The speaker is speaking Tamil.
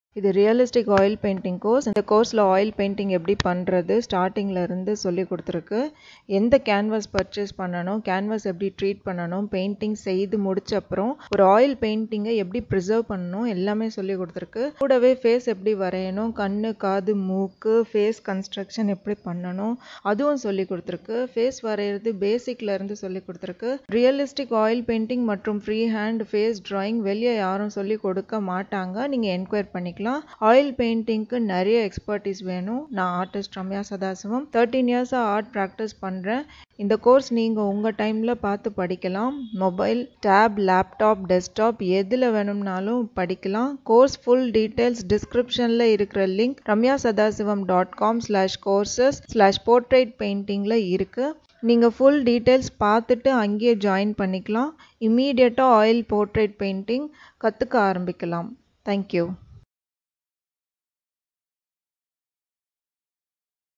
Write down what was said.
இது ரியலிஸ்டிக் ஆயில் பெயிண்டிங் கோர்ஸ் இந்த கோர்ஸில் ஆயில் பெயிண்டிங் எப்படி பண்ணுறது ஸ்டார்டிங்கில் இருந்து சொல்லி கொடுத்துருக்கு எந்த கேன்வாஸ் பர்ச்சேஸ் பண்ணணும் கேன்வாஸ் எப்படி ட்ரீட் பண்ணணும் பெயிண்டிங் செய்து முடிச்ச அப்புறம் ஒரு ஆயில் பெயிண்டிங்கை எப்படி ப்ரிசர்வ் பண்ணணும் எல்லாமே சொல்லி கொடுத்துருக்கு கூடவே ஃபேஸ் எப்படி வரையணும் கண்ணு காது மூக்கு ஃபேஸ் கன்ஸ்ட்ரக்ஷன் எப்படி பண்ணணும் அதுவும் சொல்லி கொடுத்துருக்கு ஃபேஸ் வரைகிறது பேசிக்ல இருந்து சொல்லி கொடுத்துருக்கு ரியலிஸ்டிக் ஆயில் பெயிண்டிங் மற்றும் ஃப்ரீ ஹேண்ட் ஃபேஸ் டிராயிங் வெளியே யாரும் சொல்லி கொடுக்க மாட்டாங்க நீங்கள் என்கொயர் பண்ணிக்கலாம் ஆயில் பெயிண்டிங்க்கு நிறைய எக்ஸ்பர்டீஸ் வேணும் நான் ஆர்டிஸ்ட் ரம்யா சதாசிவம் தேர்ட்டீன் இயர்ஸாக ஆர்ட் ப்ராக்டிஸ் பண்ணுறேன் இந்த கோர்ஸ் நீங்கள் உங்கள் டைமில் பார்த்து படிக்கலாம் மொபைல் டேப் லேப்டாப் டெஸ்க்டாப் எதில் வேணும்னாலும் படிக்கலாம் கோர்ஸ் ஃபுல் டீட்டெயில்ஸ் டிஸ்கிரிப்ஷனில் இருக்கிற link Ramya Sadasivam dot com slash courses slash portrait பெயிண்டிங்கில் இருக்குது நீங்கள் ஃபுல் டீட்டெயில்ஸ் பார்த்துட்டு அங்கேயே ஜாயின் பண்ணிக்கலாம் இம்மீடியட்டாக ஆயில் போர்ட்ரேட் பெயிண்டிங் கற்றுக்க ஆரம்பிக்கலாம் தேங்க்யூ